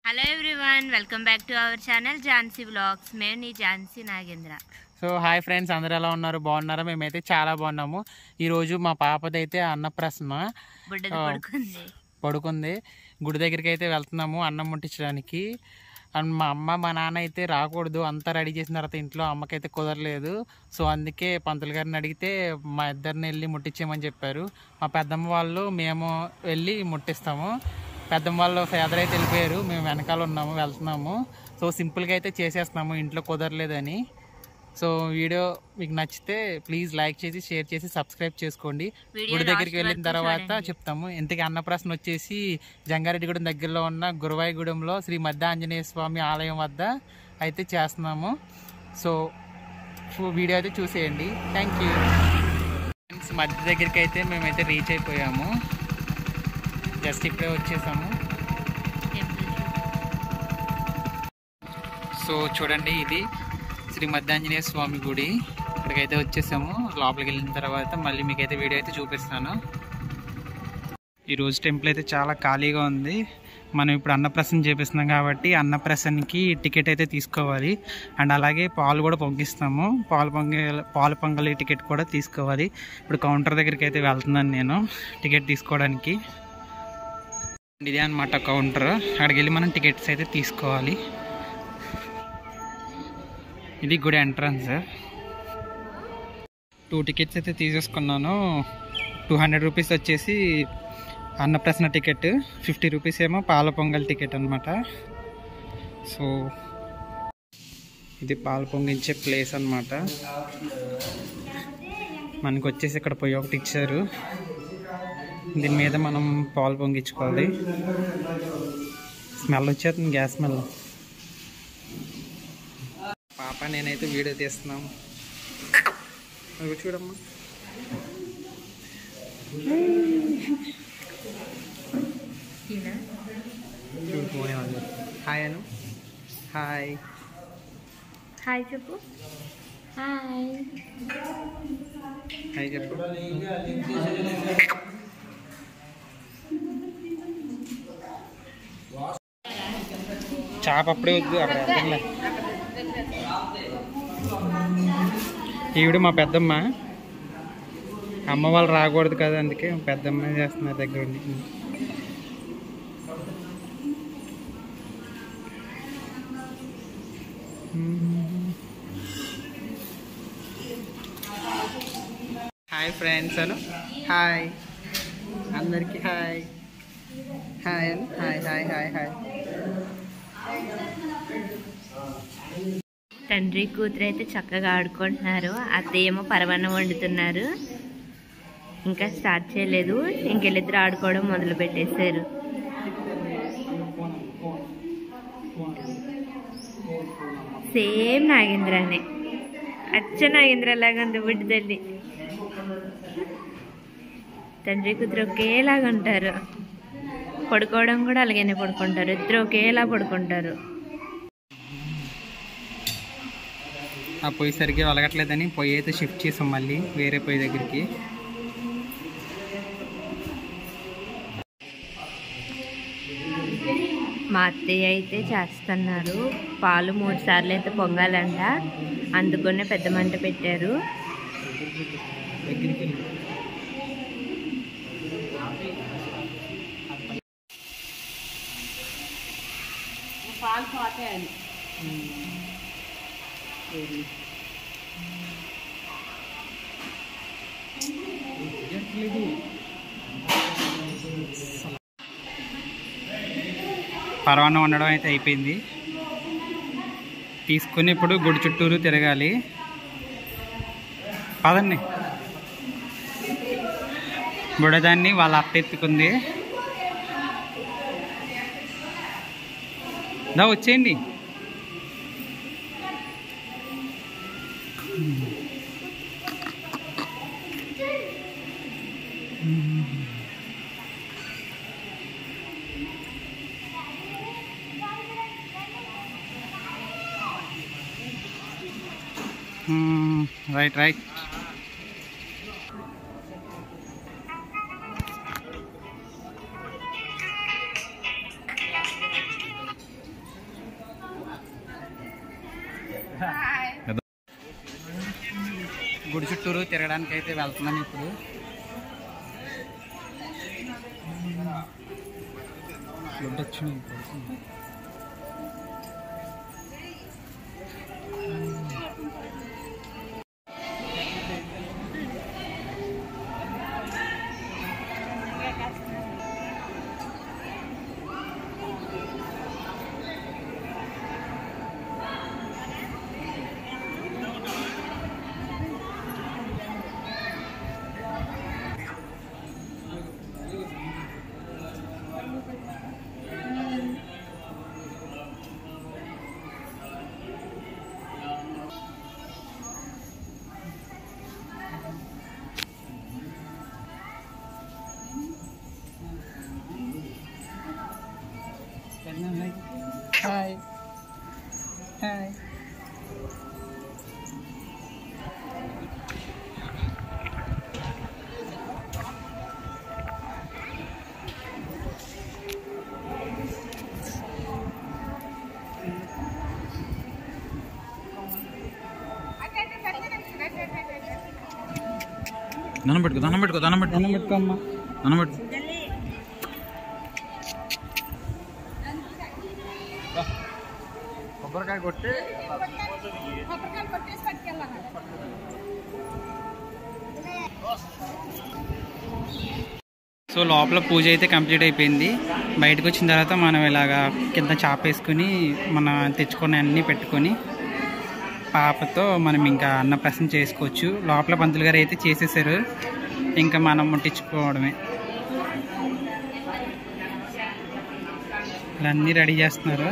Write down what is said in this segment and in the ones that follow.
Hello everyone welcome back to our channel Jhansi blogs మేము నీ Jhansi Nagendra so hi friends అందరు ఎలా ఉన్నారు బాగున్నారా మేమైతే చాలా బాగున్నాము ఈరోజు మా పాపదైతే అన్నప్రసన్న బుడ్డది ఆ. పడుకుంది పడుకుంది గుడి దగ్గరికి అయితే వెళ్తున్నాము అన్నం ముట్టించడానికి అండ్ మా అమ్మ మా నాన్న అయితే రాకూడదు అంతా రెడీ చేసిన తర్వాత ఇంట్లో అమ్మకైతే కుదరలేదు సో అందుకే పంతులు గారిని అడిగితే మా ఇద్దరిని వెళ్ళి ముట్టించేయమని చెప్పారు మా పెద్దమ్మ వాళ్ళు మేము వెళ్ళి ముట్టిస్తాము పెద్దమ్మ వాళ్ళు ఫాదర్ అయితే వెళ్ళిపోయారు మేము వెనకాల ఉన్నాము వెళ్తున్నాము సో సింపుల్గా అయితే చేసేస్తున్నాము ఇంట్లో కుదరలేదని సో వీడియో మీకు నచ్చితే ప్లీజ్ లైక్ చేసి షేర్ చేసి సబ్స్క్రైబ్ చేసుకోండి వీడియో గుడి దగ్గరికి last వెళ్ళిన వరకు తర్వాత చూడండి. చెప్తాము ఇంతకీ అన్నప్రాసన వచ్చేసి జంగారెడ్డిగూడెం దగ్గరలో ఉన్న గురువాయిగూడెంలో శ్రీ మధ్య ఆంజనేయ స్వామి ఆలయం వద్ద అయితే చేస్తున్నాము సో ఫు- వీడియో అయితే చూసేయండి థ్యాంక్ యూ ఫ్రెండ్స్ మధ్య దగ్గరికి అయితే మేమైతే రీచ్ అయిపోయాము జస్ట్ ఇప్పుడే వచ్చేసాము టెంపుల్ సో చూడండి ఇది శ్రీ మధ్యాంజనేయ స్వామి గుడి ఇక్కడికైతే వచ్చేసాము లోపలికి వెళ్ళిన తర్వాత మళ్ళీ మీకైతే వీడియో అయితే చూపిస్తాను ఈరోజు టెంపుల్ అయితే చాలా ఖాళీగా ఉంది మనం ఇప్పుడు అన్నప్రసన్న చేపిస్తున్నాం కాబట్టి అన్నప్రసన్నకి టికెట్ అయితే తీసుకోవాలి అండ్ అలాగే పాలు కూడా పొంగిస్తాము పాలు పొంగి పాలు పొంగలి టికెట్ కూడా తీసుకోవాలి ఇప్పుడు కౌంటర్ దగ్గరికి అయితే వెళ్తున్నాను నేను టికెట్ తీసుకోవడానికి ఇదే అనమాట కౌంటర్ అక్కడికి వెళ్ళి మనం టికెట్స్ అయితే తీసుకోవాలి ఇది గుడి ఎంట్రన్స్ టూ టికెట్స్ అయితే తీసేసుకున్నాను టూ హండ్రెడ్ రూపీస్ వచ్చేసి అన్నప్రసన్న టికెట్ ఫిఫ్టీ రూపీస్ ఏమో పాల పొంగల్ టికెట్ అనమాట సో ఇది పాలు పొంగించే ప్లేస్ అన్నమాట మనకు వచ్చేసి ఇక్కడ పొయ్యి ఒకటి ఇచ్చారు దీని మీద మనం పాలు పొంగించుకోవాలి స్మెల్ వచ్చేస్తుంది గ్యాస్ స్మెల్ పాప నేనైతే వీడియో తీస్తున్నాం అవి చూడమ్మా చూడు పోనే వాళ్ళు హాయ్ అను హాయ్ హాయ్ చెప్పు హాయ్ హాయ్ చెప్పు చాప అప్పుడే వద్దు అక్కడ వెళ్తుందిలే. ఈవిడ మా పెద్దమ్మ అమ్మ వాళ్ళు రాకూడదు కదా అందుకే పెద్దమ్మ చేస్తున్నారు దగ్గర ఉండి హాయ్ ఫ్రెండ్స్ అను హాయ్ అందరికీ hi hi Anu hi hi hi hi తండ్రి కూతురు అయితే చక్కగా ఆడుకుంటున్నారు అత్తయ్య ఏమో పరమాన్నం వండుతున్నారు ఇంకా స్టార్ట్ చేయలేదు ఇంకెళ్ళిద్దరు ఆడుకోవడం మొదలు పెట్టేశారు సేమ్ నాగేంద్రనే అచ్చ నాగేంద్ర లాగా ఉంది బుడ్డి తల్లి తండ్రి కూతురు ఒకేలాగా ఉంటారు పడుకోవడం కూడా అలాగనే పడుకుంటారు ఇద్దరు ఒకేలా పడుకుంటారు ఆ పొయ్యి సరిగ్గా వెలగట్లేదని పొయ్యి అయితే షిఫ్ట్ చేసాం మళ్ళీ వేరే పొయ్యి దగ్గరికి మా అత్తయ్య అయితే చేస్తున్నారు పాలు మూడు సార్లు అయితే పొంగాలంట అందుకనే పెద్ద మంట పెట్టారు దగ్గరికి వెళ్ళి. పరవాన్నం వండడం అయితే అయిపోయింది తీసుకుని ఇప్పుడు గుడి చుట్టూరు తిరగాలి పదండి బుడదాన్ని వాళ్ళ అత్త ఎత్తుకుంది దా వచ్చేయండి రైట్ రైట్ గుడి చుట్టూరు తిరగడానికి అయితే వెళ్తున్నాను ఇప్పుడు గుడ్డ వచ్చింది హాయ్ హాయ్ దండం పెట్టుకో దండం పెట్టుకో దండం పెట్టుకో దండం పెట్టుకోమ్మా దండం పెట్టు కొబ్బరికాయ కొట్టి సో లోపల పూజ అయితే కంప్లీట్ అయిపోయింది బయటకు వచ్చిన తర్వాత మనం ఇలాగా కింద చాప వేసుకుని మన తెచ్చుకున్న అన్నీ పెట్టుకొని పాపతో మనం ఇంకా అన్నప్రసన్న చేసుకోవచ్చు లోపల పంతులు గారు అయితే చేసేసారు ఇంకా మనం ముట్టించుకోవడమే ఇలా అన్నీ రెడీ చేస్తున్నారు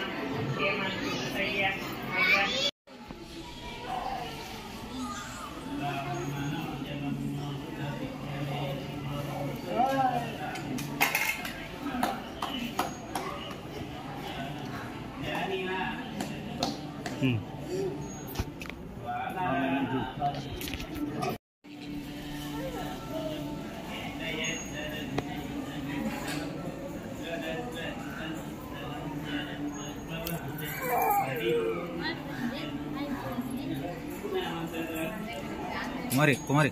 కుమారి కుమారి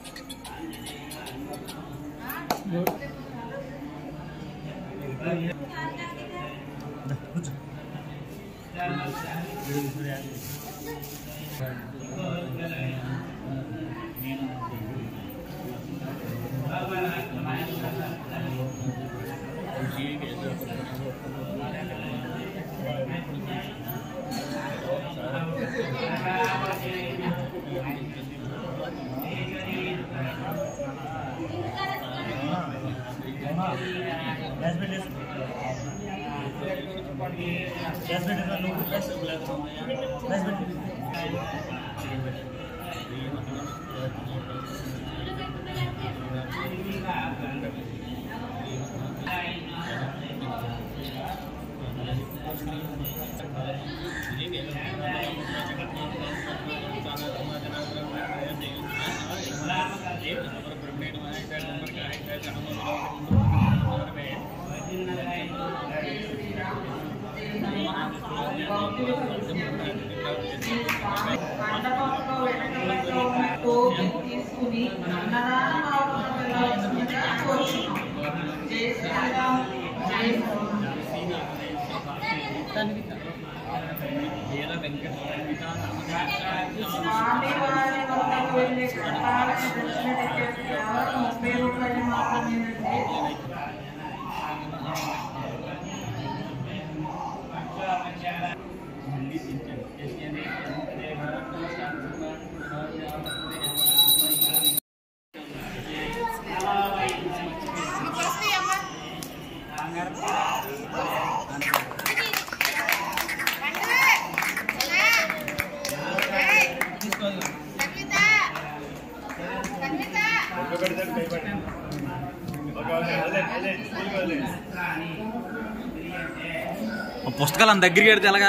ఆ పుస్తకాలు అంత దగ్గరికి పెడితే ఎలాగా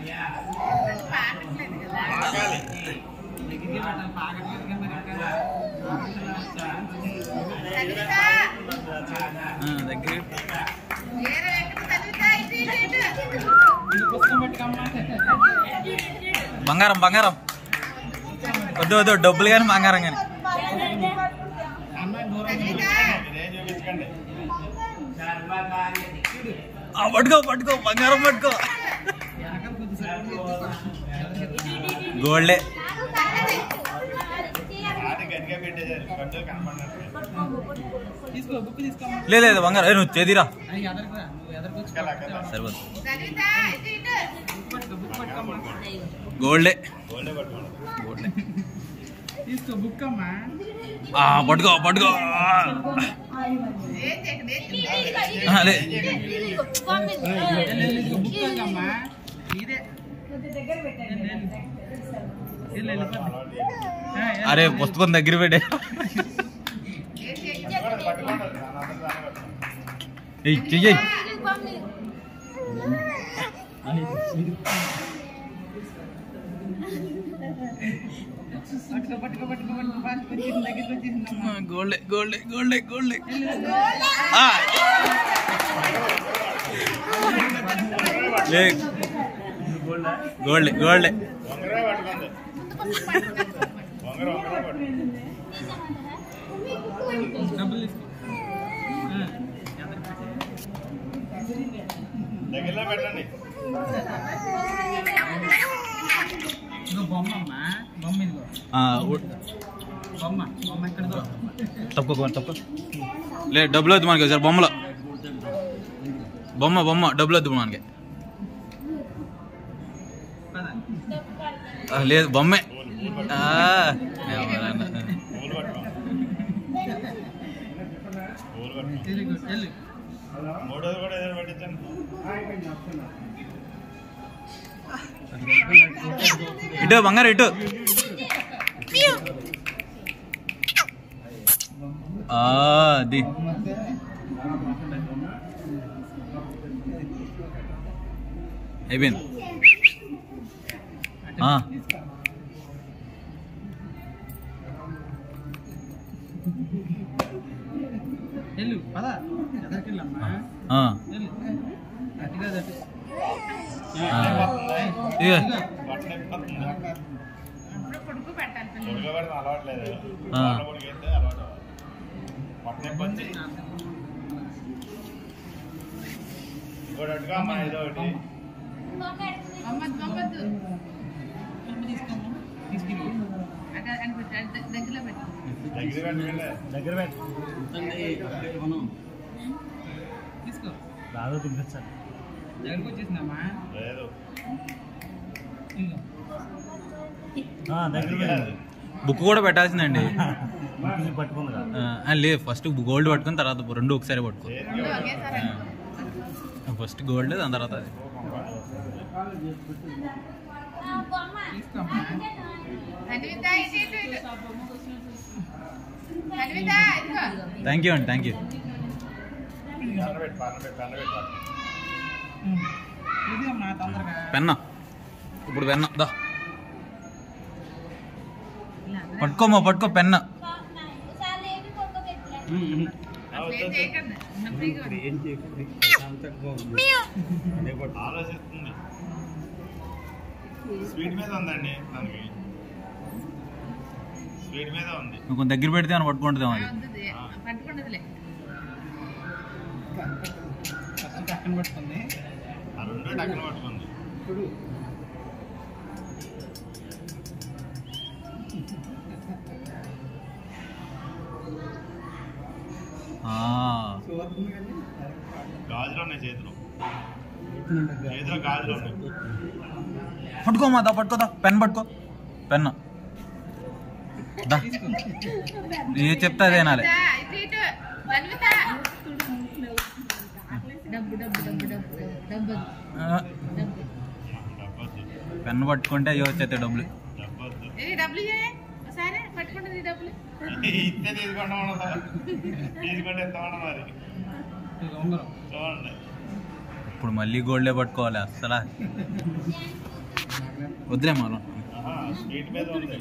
ఆ, దగ్గర బంగారం బంగారం వద్దు వద్దు డబ్బులు కానీ బంగారం కానీ ఆ, పట్టుకో పట్టుకో బంగారం పట్టుకో గోల్డే లేదు లేదు బంగారం ఏ, నువ్వు చేదిరా సరిపోదు గోల్డే గోల్డే తీసుకో బుక్ అమ్మా ఆ, పట్టుకో పట్టుకో ఆ, లే బుక్ అమ్మా ఇదే వెళ్ళు, వెళ్ళిపోండి. ఆ, వెళ్ళు. అరే పుస్తకం దగ్గర పెట్టే ఏయ్, చెయ్యి పట్టుకో పట్టుకో పట్టుకో పట్టుకో ఫాస్ట్ వచ్చేసింది దగ్గరికి వచ్చేసిందమ్మా గోల్డే గోల్డే గోల్డే గోల్డే ఆ. లే గోల్డే గోల్డే డబ్బులు తీసుకో ఆ, దగ్గరలో పెట్టండి ఇదిగో బొమ్మ అమ్మా బొమ్మ ఇదిగో ఆ, ఉ- బొమ్మ బొమ్మ ఎక్కడదో తప్పుకో తప్పుకో లే డబ్బులు వద్దు మనకి సార్ బొమ్మలో బొమ్మ బొమ్మ డబ్బులు వద్దు మనకి పద ఆ, లేదు బొమ్మే ఆ, ఎవరన్నా. పూలు పట్టుకో పూలు పట్టుకో వెరీ గుడ్ వెళ్ళు మూడోది కూడా ఏదో పట్టించండి ఇటు బంగారు ఇటు ఆ, అది అయిపోయింది ఆ, వెళ్ళు పద ఎదరికి వెళ్ళమ్మా ఆ, వెళ్ళు అటుగా అటు ఆ. ఇదిగో. బట్టలు ఎప్పుడుతుంది ఉడకబెడితే అలవాట్లేదు ఆ. వాళ్ళ ఉడికితే అలవాటు బట్టలు ఎప్పొచ్చి ఇంకోటి అట్టుగా అమ్మా ఏదో ఒకటి తీసుకోమ్మా తీసుకెళ్ళి దగ్గర పెట్టుకెళ్ళే దగ్గర పెట్టు తీసుకో రాదు తినిపించాలి దగ్గరికి వచ్చేసిందమ్మా లేదు ఇదిగో దగ్గర బుక్ కూడా పెట్టాల్సిందండి పట్టుకుంది ఆ, ఆ, లేదు ఫస్ట్ గోల్డ్ పట్టుకుని తర్వాత రెండు ఒకసారి పట్టుకో ఆ, ఫస్ట్ గోల్డ్ దాని తర్వాత అది తీసుకోమ్మా థ్యాంక్ యూ అండి థ్యాంక్ యూ పన్న పెట్టు పన్న పెట్టు పన్న పెట్టు ఇది అమ్మా తొందరగా పెన్న ఇప్పుడు పెన్న దా పట్టుకోమా పట్టుకో పెన్న ఆలోచిస్తుంది స్వీట్ మీద ఉందండి మనకి స్వీట్ మీద ఉంది నువ్వు కొంచెం దగ్గర పెడితే అని పట్టుకుంటుందేమో అది ఫస్ట్ పక్కన పట్టుకుంది ఆ రెండు టక్కున పట్టుకుంది ఆ, గాజులు ఉన్నాయి చేతిలో చేతిలో గాజులు ఉన్నాయి పట్టుకోమా దా పట్టుకో దా పెన్ పట్టుకో పెన్ దా ఏ చెప్తా అదే నాలే డబ్బు డబ్బు డబ్బు డబ్బు డబ్బు డబ్బొద్దు పెన్ పట్టుకుంటే అయ్యో వచ్చేస్తాయి డబ్బులు డబ్బొద్దు డబ్బులు సరే పట్టుకుంటుంది డబ్బులు ఇస్తే తీసుకుంటాం అన్నదా? తీసుకుంటే ఇస్తామన్న మరి ఇదిగో ఉంగరం చూడండి ఇప్పుడు మళ్ళీ గోల్డే పట్టుకోవాలి అసలా వద్దులే మనం ఆహా, స్వీట్ మీద ఉంది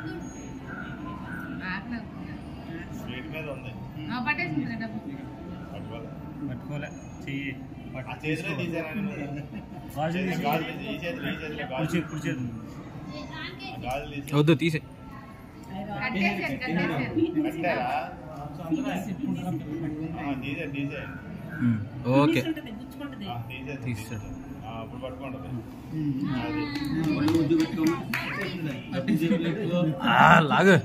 స్వీట్ మీద ఉంది పట్టేసింది డబ్బు పట్టుకోలే పట్టుకోలే చెయ్యి ఆ చేతిలో తీసానండి గాజులు ఈ చేతిలో ఈ చేతిలో గాజులు గాలి తీసి వద్దు తీసే కట్టారా ఆ, తీసే తీసే ఓకే ఆ, తీసే తీస్తాడు. ఆ, అప్పుడు పట్టుకోండి లాగు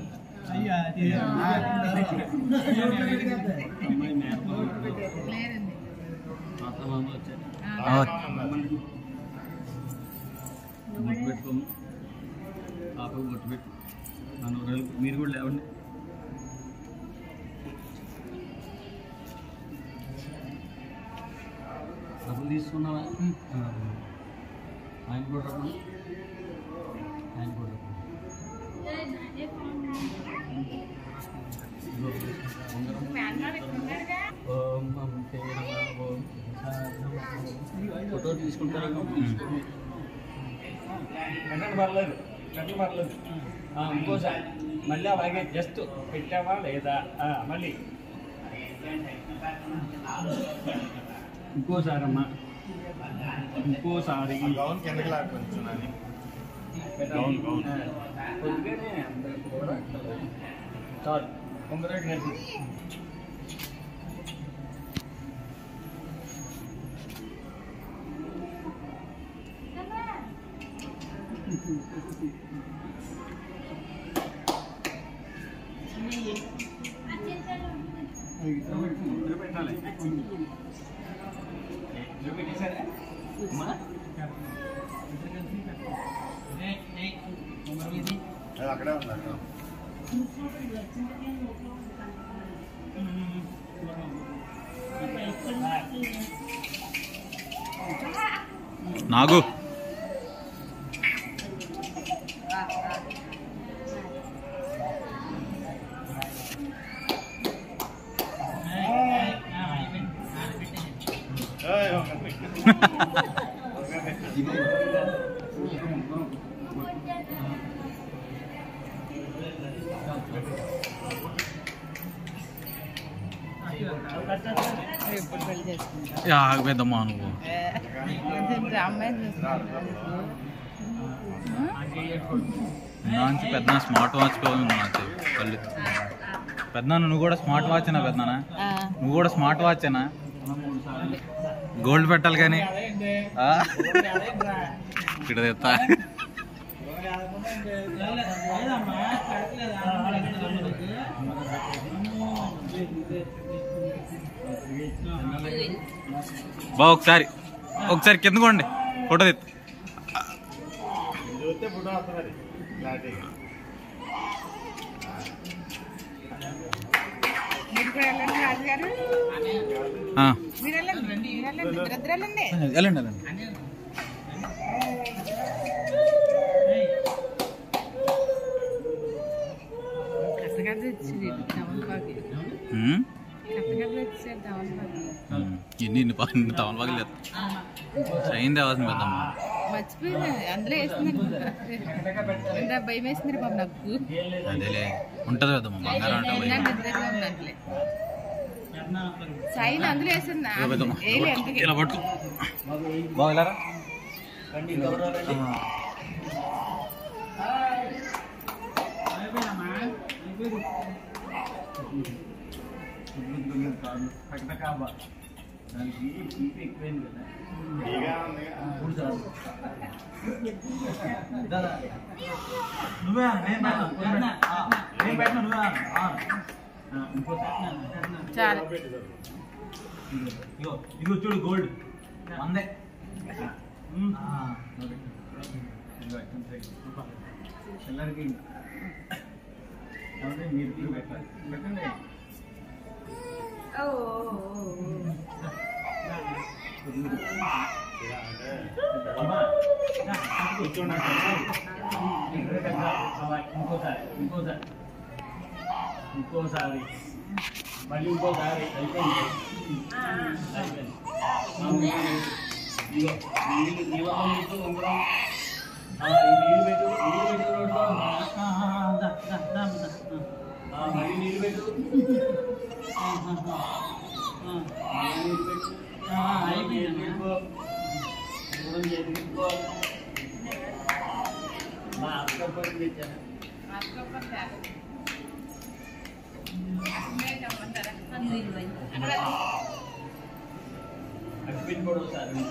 పెట్టుకోము పాపకు బొట్టు పెట్టు మనవరాలు మీరు కూడా లేవండి డబ్బులు తీసుకున్నావా ఆ. ఆయన కూడా రమ్మను. ఆయన కూడా రమ్మను. ఇదిగో, ఉంగరం. ఓం నమః శివాయ, ఓం ఫోటో తీసుకుంటారా తీసుకోండి కట్టండి పర్లేదు కట్టండి పర్లేదు ఆ, ఇంకోసారి మళ్ళీ అలాగే జస్ట్ పెట్టావా లేదా ఆ, మళ్ళీ ఇంకోసారి అమ్మా ఇంకోసారి ఆ గౌన్ కిందకి లాగా కొంచెం అని గౌన్ గౌన్ కొద్దిగానే అందరికి కూడా చాలు తొందరగా నేర్పి పెట్టాలి పెట్టేశారా అమ్మా అది అక్కడే ఉంది అక్కడ నాగు ఏయ్, ఒకటి. ఎప్పుడు పెళ్లి చేసుకుంటా యా, పెద్దమ్మా నువ్వు అమ్మాయిని నాంచి పెద్ద స్మార్ట్ వాచ్ ఉంది నాకు కళ్ళు పెద్దనా నువ్వు కూడా స్మార్ట్ వాచేనా పెద్దనా నువ్వు కూడా స్మార్ట్ వాచేనా గోల్డ్ పెట్టాలి కానీ ఆ? ఇక్కడ తెస్తా బా ఒకసారి ఒకసారి కిందకోండి ఫోటో తెత్తు ఇది చూస్తే ఫోటో వస్తున్నది క్లారిటీగా మీరు కూడా వెళ్ళండి రాజుగారు ఆ. మీరు వెళ్ళండి మీరు వెళ్ళండి ఇద్దరిద్దరు వెళ్ళండి వెళ్ళండి వెళ్ళండి కట్టగడ్డ ఇచ్చింది తమలపాకు ఉమ్. కట్టగడ్డ ఇచ్చారు తమలపాకు ఉమ్. ఇన్ని ఇన్ని పా- ఇన్ని తవలపాకులు లేదు అయింది అవ్వాల్సింది పెద్దమ్మ మర్చిపోయినా అందులో వేసింది ఇందా భయం వేసింది బాబు నాకు అదేలే ఉంటది పెద్దమ్మ బంగారం అంటే భయం. ఇందాక నిద్రగా ఉన్నట్లే సైన్ అందులో వేసింది ఇదిగో పెద్దమ్మ వేయలే అందుకే ఇలా పట్టు బాగా వెళ్ళారా దానికి తీపి ఎక్కువైంది కదా ఫ్రీగా ఉంది కదా. నువ్వే నేను పెట్టను నేను పెట్టను నువ్వే చాలా ఇగో ఇగో చూడు గోల్డ్ అందే పిల్లలకి కాబట్టి మీరు తీసి పెట్టాలి పెట్టండి కూర్చోండి ఇంకోసారి ఇంకోసారి ఇంకోసారి మళ్ళీ ఇంకోసారి అయిపోయింది అయిపోయింది ఇదిగో నీళ్ళు నీళ్ళ నీళ్ళు ఉంగరం ఆ, ఈ నీళ్ళు పెట్టు నీళ్ళు పెట్టు రోడ్లో ఆ, మళ్ళీ నీళ్ళు పెట్టు ఆ, మళ్ళీ నీళ్ళు పెట్టు అయిపోయింది ఉంగరం చేతికిచ్చుకో. మా అక్క పడి అగ్గిపెట్టి కూడా ఒకసారి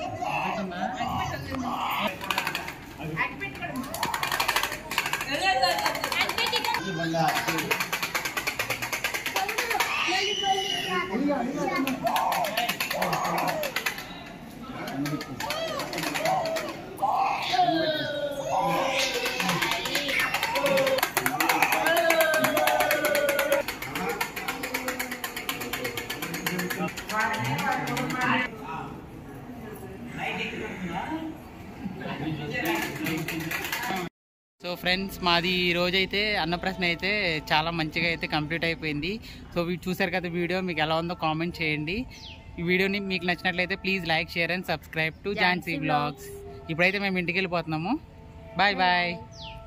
సో ఫ్రెండ్స్ మాది ఈ రోజైతే అన్నప్రశ్న అయితే చాలా మంచిగా అయితే కంప్లీట్ అయిపోయింది సో వీ- చూసారు కదా వీడియో మీకు ఎలా ఉందో కామెంట్ చేయండి ఈ వీడియోని మీకు నచ్చినట్లయితే please like share and subscribe to Jhansi blogs ఇప్పుడైతే మేము ఇంటికి వెళ్ళిపోతున్నాము బాయ్ బాయ్